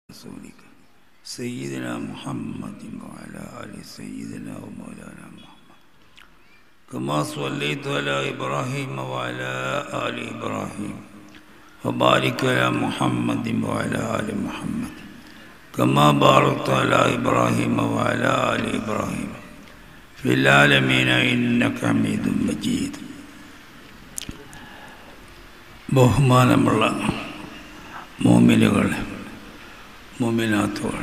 رسولك سيدنا محمد وعلى آل سيدنا ومولانا محمد كما صليت على إبراهيم وعلى آل إبراهيم وبارك على محمد وعلى آل محمد كما باركت على إبراهيم وعلى آل إبراهيم في العالمين إنك حميد مجيد ബഹുമാനമുള്ള മോമിനുകൾ മോമിനാത്തുകൾ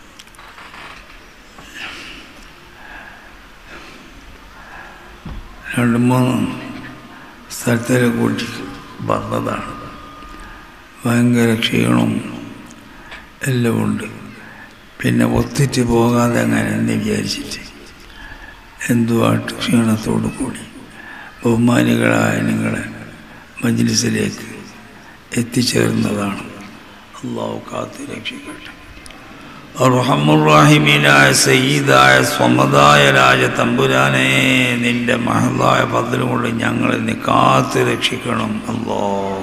രണ്ട് മൂന്ന് സ്ഥലത്തിൽ കൂട്ടി വന്നതാണ് ഭയങ്കര ക്ഷീണവും എല്ലാം ഉണ്ട് പിന്നെ ഒത്തിട്ട് പോകാതെ അങ്ങനെ എന്ന് വിചാരിച്ചിട്ട് എന്തുമായിട്ട് ക്ഷീണത്തോടു കൂടി ബഹുമാനികളായ നിങ്ങളെ മജ്ലിസിലേക്ക് എത്തിച്ചേർന്നതാണ് അള്ളാഹു കാത്തു രക്ഷിക്കട്ടെ റഹമുറാഹിമീനായ സയ്യിദായ സ്വമതായ രാജ തമ്പുരാനെ നിന്റെ മഹലായ പതിലുകൊണ്ട് ഞങ്ങളെ നീ കാത്തു രക്ഷിക്കണം അല്ലോ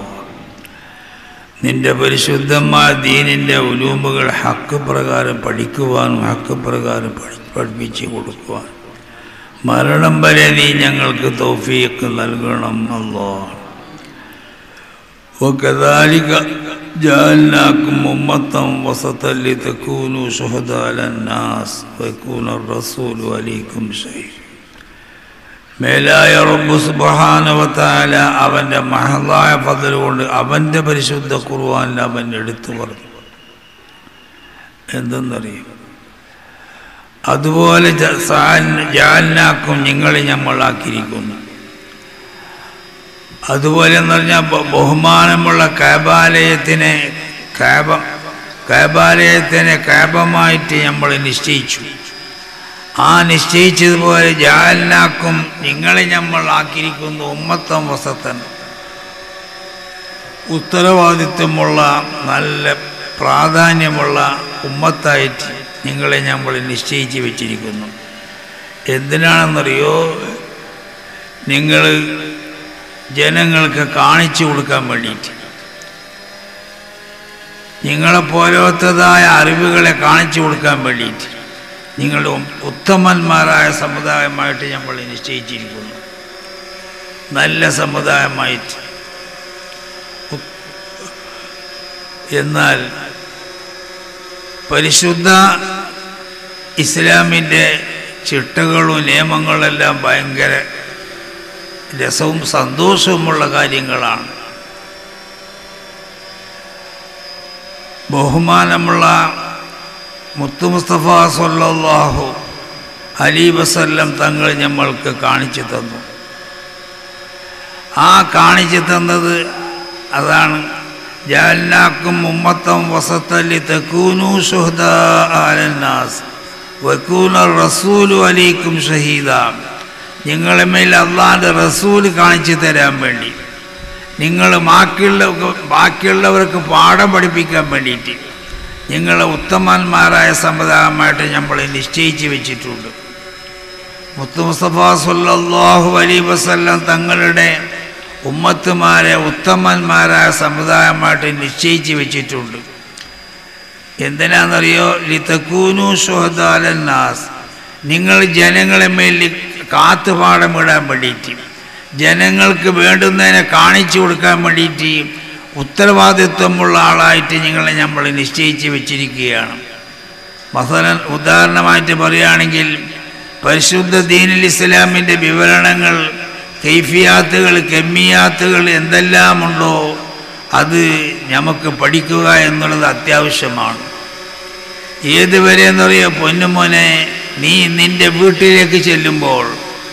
നിന്റെ പരിശുദ്ധമായ ദീനിൻ്റെ ഉലൂമ്പുകൾ ഹക്ക് പ്രകാരം പഠിക്കുവാനും ഹക്ക് പ്രകാരം പഠി പഠിപ്പിച്ച് കൊടുക്കുവാനും മരണം വരെ നീ ഞങ്ങൾക്ക് തൗഫീക്ക് നൽകണം അല്ലോ وكذلك جعلناكم أمة وسطا لتكونوا شهداء على الناس ويكون الرسول عليكم شهيدا മേലായ റബ്ബ് സുബഹാനവത്താല അവൻ്റെ മഹളായ പതിൽ കൊണ്ട് അവൻ്റെ പരിശുദ്ധ കുർവാനിൽ അവൻ എടുത്തു പറഞ്ഞു എന്തെന്നറിയും അതുപോലെ ജാലിനാക്കും നിങ്ങളെ നമ്മളാക്കിയിരിക്കുന്നു അതുപോലെ എന്ന് പറഞ്ഞാൽ ബഹുമാനമുള്ള കാബാലയത്തിനെ കാബ കാബാലയത്തിനെ കാബമായിട്ട് നമ്മൾ നിശ്ചയിച്ചു ആ നിശ്ചയിച്ചതുപോലെ ജാലിനാക്കും നിങ്ങളെ നമ്മൾ ആക്കിയിരിക്കുന്നു ഉമ്മത്തം വസത്തൻ ഉത്തരവാദിത്വമുള്ള നല്ല പ്രാധാന്യമുള്ള ഉമ്മത്തായിട്ട് നിങ്ങളെ നമ്മൾ നിശ്ചയിച്ച് വെച്ചിരിക്കുന്നു എന്തിനാണെന്നറിയോ നിങ്ങൾ ജനങ്ങൾക്ക് കാണിച്ചു കൊടുക്കാൻ വേണ്ടിയിട്ട് നിങ്ങളെപ്പോലത്തതായ അറിവുകളെ കാണിച്ചു കൊടുക്കാൻ വേണ്ടിയിട്ട് നിങ്ങൾ ഉത്തമന്മാരായ സമുദായമായിട്ട് നമ്മൾ നിശ്ചയിച്ചിരിക്കുന്നു നല്ല സമുദായമായിട്ട് എന്നാൽ പരിശുദ്ധ ഇസ്ലാമിൻ്റെ ചിട്ടകളും നിയമങ്ങളെല്ലാം ഭയങ്കര രസവും സന്തോഷവുമുള്ള കാര്യങ്ങളാണ് ബഹുമാനമുള്ള മുത്തു മുസ്തഫ സല്ലാഹു അലി വസല്ലം തങ്ങൾ നമ്മൾക്ക് കാണിച്ചു തന്നു ആ കാണിച്ചു തന്നത് അതാണ് ജാലിനാക്കും ഉമ്മത്തം വസത്തല്ലി തെക്കൂനു ഷുഹദാസ് വക്കൂന റസൂലു അലീക്കും ഷഹീദ നിങ്ങളെ മേൽ അള്ളാൻ്റെ റസൂല് കാണിച്ചു തരാൻ വേണ്ടി നിങ്ങൾ ബാക്കിയുള്ള ബാക്കിയുള്ളവർക്ക് പാഠം പഠിപ്പിക്കാൻ വേണ്ടിയിട്ട് നിങ്ങളെ ഉത്തമന്മാരായ സമുദായമായിട്ട് നമ്മൾ നിശ്ചയിച്ച് വെച്ചിട്ടുണ്ട് മുത്തു മുസ്തഫ സല്ലാഹു അലി വസ്ല്ലാം തങ്ങളുടെ ഉമ്മത്തുമാരെ ഉത്തമന്മാരായ സമുദായമായിട്ട് നിശ്ചയിച്ച് വെച്ചിട്ടുണ്ട് എന്തിനാണെന്നറിയോ ലിത്തക്കൂനു ഷുഹദാലന്നാസ് നിങ്ങൾ ജനങ്ങളെ മേൽ കാത്തുപാടമിടാൻ വേണ്ടിയിട്ട് ജനങ്ങൾക്ക് വേണ്ടുന്നതിനെ കാണിച്ചു കൊടുക്കാൻ വേണ്ടിയിട്ട് ഉത്തരവാദിത്വമുള്ള ആളായിട്ട് നിങ്ങളെ നമ്മൾ നിശ്ചയിച്ച് വെച്ചിരിക്കുകയാണ് മസലൻ ഉദാഹരണമായിട്ട് പറയുകയാണെങ്കിൽ പരിശുദ്ധ ദീനുൽ ഇസ്ലാമിൻ്റെ വിവരണങ്ങൾ കൈഫിയാത്തുകൾ കെമ്മിയാത്തുകൾ എന്തെല്ലാമുണ്ടോ അത് നമുക്ക് പഠിക്കുക എന്നുള്ളത് അത്യാവശ്യമാണ് ഏതുവരെ എന്നറിയോ പൊന്നുമോനെ നീ നിന്റെ വീട്ടിലേക്ക് ചെല്ലുമ്പോൾ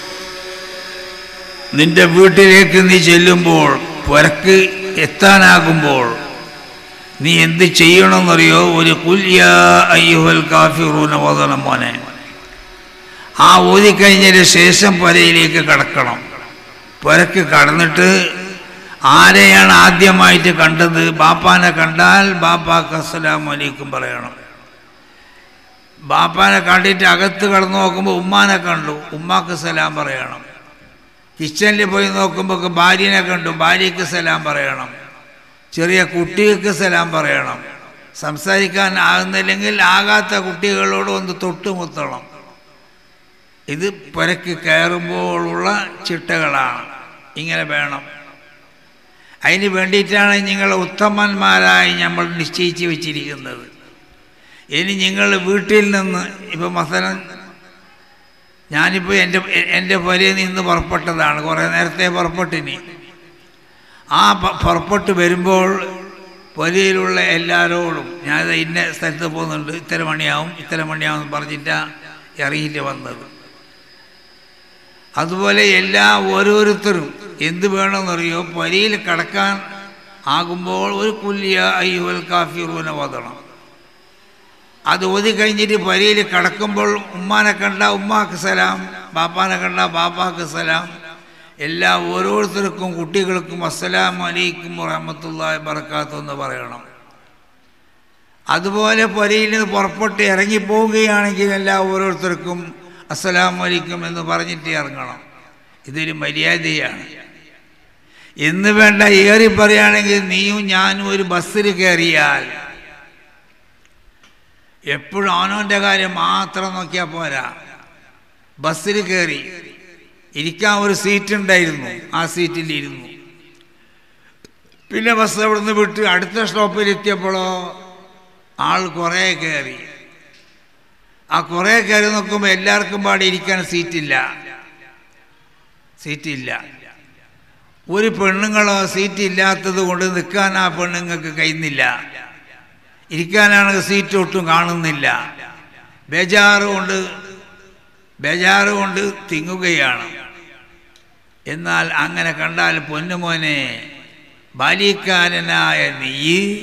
നിന്റെ വീട്ടിലേക്ക് നീ ചെല്ലുമ്പോൾ പുരക്ക് എത്താനാകുമ്പോൾ നീ എന്ത് ചെയ്യണമെന്നറിയോ ഒരു കുല്യ അയ്യുഹൽ കാഫിറൂന ഓതണം മോനെ ആ ഓതിക്കഴിഞ്ഞതിന് ശേഷം പുരയിലേക്ക് കടക്കണം പുരക്ക് കടന്നിട്ട് ആരെയാണ് ആദ്യമായിട്ട് കണ്ടത് ബാപ്പാനെ കണ്ടാൽ ബാപ്പാക്ക് അസ്സലാം വലൈക്കും പറയണം ബാപ്പാനെ കണ്ടിട്ട് അകത്ത് കടന്നു നോക്കുമ്പോൾ ഉമ്മാനെ കണ്ടു ഉമ്മാക്ക് സലാം പറയണം കിച്ചണിൽ പോയി നോക്കുമ്പോൾ ഭാര്യനെ കണ്ടു ഭാര്യയ്ക്ക് സലാം പറയണം ചെറിയ കുട്ടികൾക്ക് സലാം പറയണം സംസാരിക്കാൻ ആകുന്നില്ലെങ്കിൽ ആകാത്ത കുട്ടികളോട് ഒന്ന് തൊട്ടുമുത്തണം ഇത് പുരക്ക് കയറുമ്പോഴുള്ള ചിട്ടകളാണ് ഇങ്ങനെ വേണം അതിന് വേണ്ടിയിട്ടാണ് നിങ്ങൾ ഉത്തമന്മാരായി നമ്മൾ നിശ്ചയിച്ച് വെച്ചിരിക്കുന്നത് ഇനി നിങ്ങൾ വീട്ടിൽ നിന്ന് ഇപ്പം മസലൻ ഞാനിപ്പോൾ എൻ്റെ എൻ്റെ പുരയിൽ നിന്ന് പുറപ്പെട്ടതാണ് കുറേ നേരത്തെ പുറപ്പെട്ടിനി ആ പ- പുറപ്പെട്ട് വരുമ്പോൾ പുരയിലുള്ള എല്ലാവരോടും ഞാൻ ദേ ഇന്ന സ്ഥലത്ത് പോകുന്നുണ്ട് ഇത്ര മണിയാവും ഇത്ര മണിയാവും എന്ന് പറഞ്ഞിട്ടാണ് ഇറങ്ങിയിട്ട് വന്നത് അതുപോലെ എല്ലാ ഓരോരുത്തരും എന്ത് വേണമെന്നറിയോ പുരയിൽ കടക്കാൻ ആകുമ്പോൾ ഒരു കുല്യ അയ്യുവൽ കാഫിറൂന ഓതണം അത് ഓതി കഴിഞ്ഞിട്ട് പുരയിൽ കടക്കുമ്പോൾ ഉമ്മാനെ കണ്ട ഉമ്മാക്ക് സലാം ബാപ്പാനെ കണ്ട ബാപ്പാക്ക് സലാം എല്ലാ ഓരോരുത്തർക്കും കുട്ടികൾക്കും അസ്സലാം അലൈക്കും വറഹമത്തുള്ളാഹി ബർക്കാത്തു എന്ന് പറയണം അതുപോലെ പുരയിൽ നിന്ന് പുറപ്പെട്ട് ഇറങ്ങിപ്പോവുകയാണെങ്കിൽ എല്ലാ ഓരോരുത്തർക്കും അസ്സലാം വലൈക്കും എന്ന് പറഞ്ഞിട്ട് ഇറങ്ങണം ഇതൊരു മര്യാദയാണ് എന്ന് വേണ്ട ഏറി പറയുകയാണെങ്കിൽ നീയും ഞാനും ഒരു ബസ്സിൽ കയറിയാൽ എപ്പോഴും അവനവൻ്റെ കാര്യം മാത്രം നോക്കിയാൽ പോരാ ബസ്സിൽ കയറി ഇരിക്കാൻ ഒരു സീറ്റ് ഉണ്ടായിരുന്നു ആ സീറ്റിൽ ഇരുന്നു പിന്നെ ബസ് അവിടുന്ന് വിട്ട് അടുത്ത സ്റ്റോപ്പിൽ എത്തിയപ്പോഴോ ആൾ കുറേ കയറി ആ കുറേ കയറി നോക്കുമ്പോൾ എല്ലാവർക്കും പാടി ഇരിക്കാൻ സീറ്റില്ല സീറ്റില്ല ഒരു പെണ്ണുങ്ങളോ സീറ്റ് ഇല്ലാത്തത് കൊണ്ട് നിൽക്കാൻ ആ പെണ്ണുങ്ങൾക്ക് കഴിയുന്നില്ല ഇരിക്കാനാണ് സീറ്റ് ഒട്ടും കാണുന്നില്ല ബേജാറ് കൊണ്ട് ബേജാറ് കൊണ്ട് തിങ്ങുകയാണ് എന്നാൽ അങ്ങനെ കണ്ടാൽ പൊന്നുമോനെ ബാല്യക്കാരനായ നീ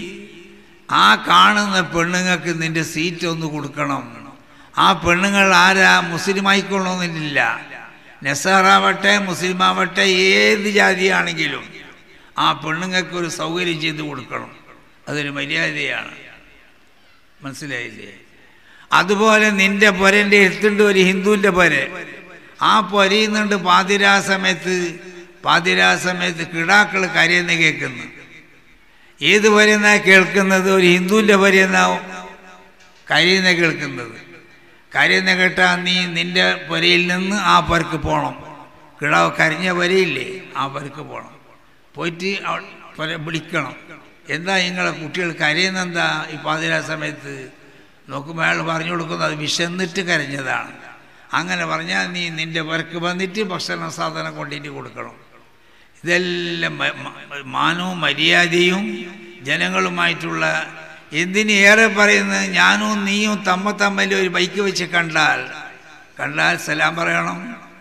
ആ കാണുന്ന പെണ്ണുങ്ങൾക്ക് നിന്റെ സീറ്റ് ഒന്ന് കൊടുക്കണം ആ പെണ്ണുങ്ങൾ ആരാ മുസ്ലിം ആയിക്കൊള്ളണമെന്നില്ല നെസാറാവട്ടെ മുസ്ലിം ആവട്ടെ ഏത് ജാതിയാണെങ്കിലും ആ പെണ്ണുങ്ങൾക്ക് ഒരു സൗകര്യം ചെയ്ത് കൊടുക്കണം അതൊരു മര്യാദയാണ് മനസ്സിലായില്ലേ അതുപോലെ നിന്റെ പൊരൻ്റെ എടുത്തുണ്ട് ഒരു ഹിന്ദുവിൻ്റെ പൊര ആ പൊരയുന്നുണ്ട് പാതിരാ സമയത്ത് പാതിരാ സമയത്ത് കിടാക്കൾ കരയെന്ന് കേൾക്കുന്നു ഏത് പൊരയെന്നാ കേൾക്കുന്നത് ഒരു ഹിന്ദുവിൻ്റെ പൊരയെന്നാവും കരയെന്ന് കേൾക്കുന്നത് കരയെന്ന് കേട്ടാൽ നീ നിന്റെ പൊരയിൽ നിന്ന് ആ പൊരക്ക് പോകണം കിടാവ് കരഞ്ഞ പൊരയില്ലേ ആ പൊരക്ക് പോകണം പോയിട്ട് അവ- പൊര വിളിക്കണം എന്താ നിങ്ങളെ കുട്ടികൾ കരയുന്നെന്താ ഈ പാതിരാ സമയത്ത് നോക്കുമ്പോൾ അയാൾ പറഞ്ഞു കൊടുക്കുന്നത് അത് വിശന്നിട്ട് കരഞ്ഞതാണ് അങ്ങനെ പറഞ്ഞാൽ നീ നിന്റെ പുരക്ക് വന്നിട്ട് ഭക്ഷണ സാധനം കൊണ്ടിട്ട് കൊടുക്കണം ഇതെല്ലാം മ- മ- മാനവും മര്യാദയും ജനങ്ങളുമായിട്ടുള്ള എന്തിന് ഏറെ പറയുന്നത് ഞാനും നീയും തമ്മ തമ്മിൽ ഒരു ബൈക്ക് വെച്ച് കണ്ടാൽ കണ്ടാൽ സലാം പറയണം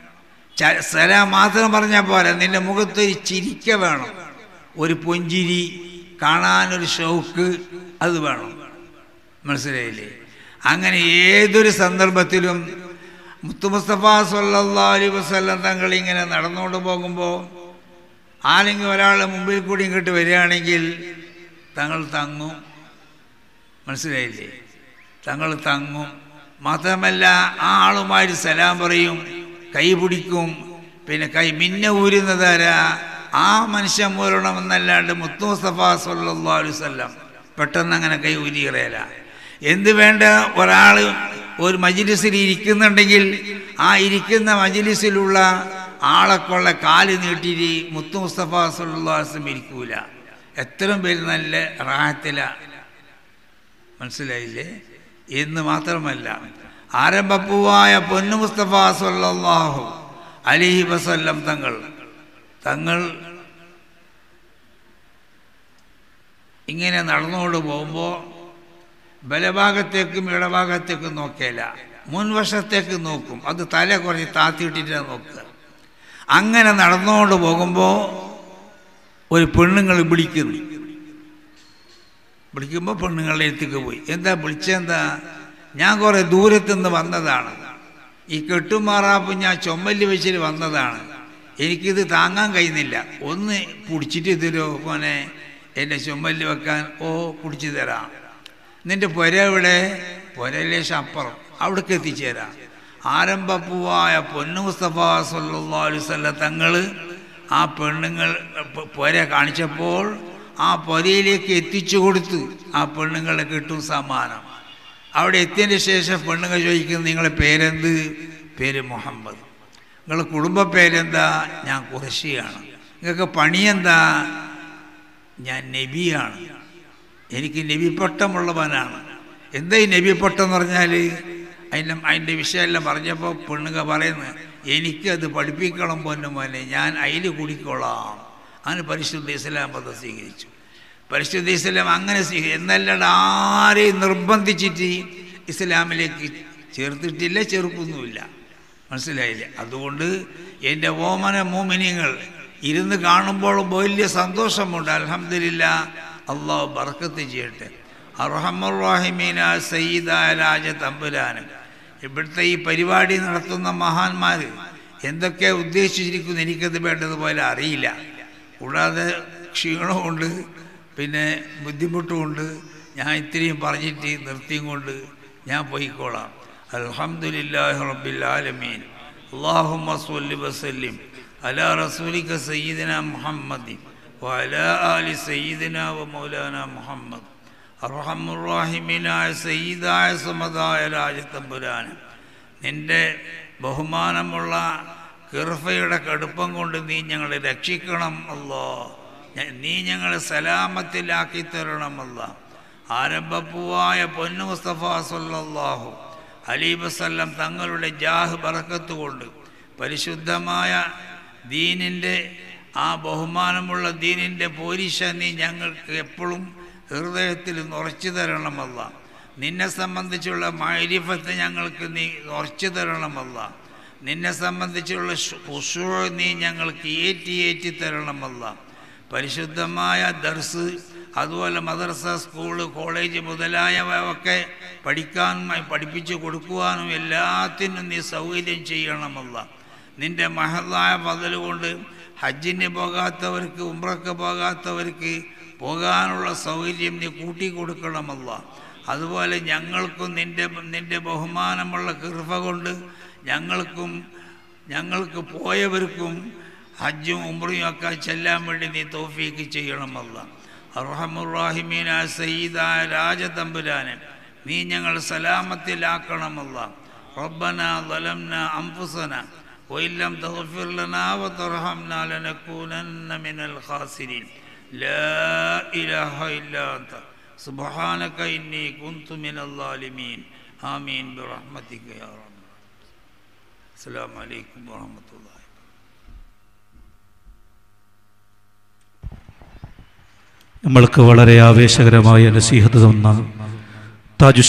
ച- സലാം മാത്രം പറഞ്ഞാൽ പോരാ നിന്റെ മുഖത്ത് ഒരു ചിരിക്ക വേണം ഒരു പൊഞ്ചിരി കാണാനൊരു ഷൗക്ക് അത് വേണം മനസ്സിലായില്ലേ അങ്ങനെ ഏതൊരു സന്ദർഭത്തിലും മുത്തു മുസ്തഫ സല്ലാ അലൈ വസ്ലം തങ്ങൾ ഇങ്ങനെ നടന്നുകൊണ്ട് പോകുമ്പോൾ ആരെങ്കിലും ഒരാൾ മുമ്പിൽ കൂടി ഇങ്ങോട്ട് വരികയാണെങ്കിൽ തങ്ങൾ തങ്ങും മനസ്സിലായില്ലേ തങ്ങൾ തങ്ങും മാത്രമല്ല ആ ആളുമായിട്ട് സലാം പറയും കൈ പിടിക്കും പിന്നെ കൈ മിന്ന ഊരുന്നതാരാ ആ മനുഷ്യൻ മൂരണമെന്നല്ലാണ്ട് മുത്തു മുസ്തഫ സല്ലാ അലുസല്ലാം പെട്ടെന്ന് അങ്ങനെ കൈ ഊരികളയല എന്ത് വേണ്ട ഒരാൾ ഒരു മജിലിസിൽ ഇരിക്കുന്നുണ്ടെങ്കിൽ ആ ഇരിക്കുന്ന മജിലിസിലുള്ള ആളെക്കൊള്ള കാല് നീട്ടിയിട്ട് മുത്തു മുസ്തഫ സല്ലാസ്ലം ഇരിക്കൂല എത്രയും പേര് നല്ല റാഹത്തില മനസ്സിലായില്ലേ എന്ന് മാത്രമല്ല ആരംഭപ്പൂവായ പൊന്നു മുസ്തഫ സല്ലാഹു അലിഹി വസല്ലം തങ്ങൾ തങ്ങൾ ഇങ്ങനെ നടന്നുകൊണ്ട് പോകുമ്പോൾ ബലഭാഗത്തേക്കും ഇടഭാഗത്തേക്കും നോക്കിയല്ല മുൻവശത്തേക്ക് നോക്കും അത് തല കുറച്ച് താത്തിയിട്ടിട്ടാണ് നോക്കുക അങ്ങനെ നടന്നുകൊണ്ട് പോകുമ്പോൾ ഒരു പെണ്ണുങ്ങൾ വിളിക്കുന്നു വിളിക്കുമ്പോൾ പെണ്ണുങ്ങളുടെ അടുത്തേക്ക് പോയി എന്താ വിളിച്ചെന്താ ഞാൻ കുറേ ദൂരത്തു നിന്ന് വന്നതാണ് ഈ കെട്ടുമാറാപ്പ് ഞാൻ ചുമല് വെച്ചിട്ട് വന്നതാണ് എനിക്കിത് താങ്ങാൻ കഴിയുന്നില്ല ഒന്ന് പിടിച്ചിട്ട് തരുമോ മോനെ എൻ്റെ ചുമല് വെക്കാൻ ഓ പിടിച്ചു തരാം നിന്റെ പുര എവിടെ പുരയിലേശം അപ്പുറം അവിടേക്ക് എത്തിച്ചേരാം ആരംഭപ്പൂവായ പൊന്നു മുസ്തഫ സല്ലാ അലുസല്ല തങ്ങൾ ആ പെണ്ണുങ്ങൾ പ- പുര കാണിച്ചപ്പോൾ ആ പൊരയിലേക്ക് എത്തിച്ചു കൊടുത്ത് ആ പെണ്ണുങ്ങളെ കിട്ടും സമ്മാനം അവിടെ എത്തിയതിന് ശേഷം പെണ്ണുങ്ങൾ ചോദിക്കുന്നത് നിങ്ങളെ പേരെന്ത് പേര് മുഹമ്മദ് നിങ്ങളുടെ കുടുംബ പേരെന്താ ഞാൻ കുറശിയാണ് നിങ്ങൾക്ക് പണിയെന്താ ഞാൻ നബിയാണ് എനിക്ക് നബിപ്പട്ടമുള്ളവനാണ് എന്താ ഈ നബിപ്പട്ടം എന്ന് പറഞ്ഞാൽ അതിൻ്റെ അതിൻ്റെ വിഷയമെല്ലാം പറഞ്ഞപ്പോൾ പെണ്ണുക പറയുന്നത് എനിക്കത് പഠിപ്പിക്കണം പൊന്നു മോനെ ഞാൻ അതിൽ കുടിക്കോളാം അങ്ങനെ പരിശുദ്ധ ഇസ്ലാം മതം സ്വീകരിച്ചു പരിശുദ്ധ ഇസ്ലാം അങ്ങനെ സ്വീകരിച്ചു എന്നല്ലാണ്ട് ആരെയും നിർബന്ധിച്ചിട്ട് ഇസ്ലാമിലേക്ക് ചേർത്തിട്ടില്ല ചേർക്കൊന്നുമില്ല മനസ്സിലായില്ലേ അതുകൊണ്ട് എൻ്റെ ഓമന മോമിനിങ്ങൾ ഇരുന്ന് കാണുമ്പോൾ വലിയ സന്തോഷമുണ്ട് അലഹമില്ല അള്ളാഹു ബർക്കത്ത് ചെയ്യട്ടെ അറഹമുറാഹിമീന സയ്യിദായ രാജ തമ്പുരാന് ഇവിടുത്തെ ഈ പരിപാടി നടത്തുന്ന മഹാന്മാർ എന്തൊക്കെ ഉദ്ദേശിച്ചിരിക്കുന്നു എനിക്കത് വേണ്ടതുപോലെ അറിയില്ല കൂടാതെ ക്ഷീണമുണ്ട് പിന്നെ ബുദ്ധിമുട്ടുമുണ്ട് ഞാൻ ഇത്രയും പറഞ്ഞിട്ട് നിർത്തിയും കൊണ്ട് ഞാൻ പോയിക്കോളാം അൽഹംദുലില്ലാഹി റബ്ബിൽ ആലമീൻ അല്ലാഹുമ്മ സ്വല്ലി വസല്ലിം അലാ റസൂലിക സയ്യിദന മുഹമ്മദിൻ വഅലാ ആലി സയ്യിദന വ മൗലാന മുഹമ്മദ് അർഹമുറാഹിമീനായ സയ്യിദായ സമതായ രാജത്തമ്പുരാന് നിന്റെ ബഹുമാനമുള്ള കിർഫയുടെ കടുപ്പം കൊണ്ട് നീ ഞങ്ങളെ രക്ഷിക്കണം അല്ലോ നീ ഞങ്ങളെ സലാമത്തിലാക്കി തരണമല്ല ആരംഭപ്പൂവായ പൊന്നു മുസ്തഫ സല്ലല്ലാഹു അലി വസല്ലം തങ്ങളുടെ ജാഹ് ബറക്കത്ത് കൊണ്ട് പരിശുദ്ധമായ ദീനിൻ്റെ ആ ബഹുമാനമുള്ള ദീനിൻ്റെ പോരിശ നീ ഞങ്ങൾക്ക് എപ്പോഴും ഹൃദയത്തിൽ ഉറച്ചു തരണമല്ല നിന്നെ സംബന്ധിച്ചുള്ള മൈരിഫത്ത് ഞങ്ങൾക്ക് നീ ഉറച്ചു തരണമല്ല നിന്നെ സംബന്ധിച്ചുള്ള ഹുഷൂ നീ ഞങ്ങൾക്ക് ഏറ്റി ഏറ്റി തരണമല്ല പരിശുദ്ധമായ ദർസ് അതുപോലെ മദർസ സ്കൂള് കോളേജ് മുതലായവ ഒക്കെ പഠിക്കാനുമായി പഠിപ്പിച്ചു കൊടുക്കുവാനും എല്ലാത്തിനും നീ സൗകര്യം ചെയ്യണമല്ല നിന്റെ മഹത്തായ പതൽ കൊണ്ട് ഹജ്ജിന് പോകാത്തവർക്ക് ഉമ്രക്ക് പോകാത്തവർക്ക് പോകാനുള്ള സൗകര്യം നീ കൂട്ടി കൊടുക്കണമല്ല അതുപോലെ ഞങ്ങൾക്കും നിന്റെ നിന്റെ ബഹുമാനമുള്ള കൃപ കൊണ്ട് ഞങ്ങൾക്കും ഞങ്ങൾക്ക് പോയവർക്കും ഹജ്ജും ഉമ്രയും ഒക്കെ ചെല്ലാൻ വേണ്ടി നീ തോഫീക്ക് ചെയ്യണമല്ല അർഹമുറാഹിമീന സയ്യിദായ രാജതമ്പുരാനെ നീ ഞങ്ങൾ സലാമത്തിലാക്കണമല്ല റബ്ബന ظلمنا أنفسنا وإن لم تغفر لنا وترحمنا لنكونن من الخاسرين لا إله إلا أنت سبحانك إني كنت من الظالمين آمين برحمتك يا رب السلام عليكم ورحمة الله നമ്മൾക്ക് വളരെ ആവേശകരമായ നസീഹത്ത് തന്ന താജു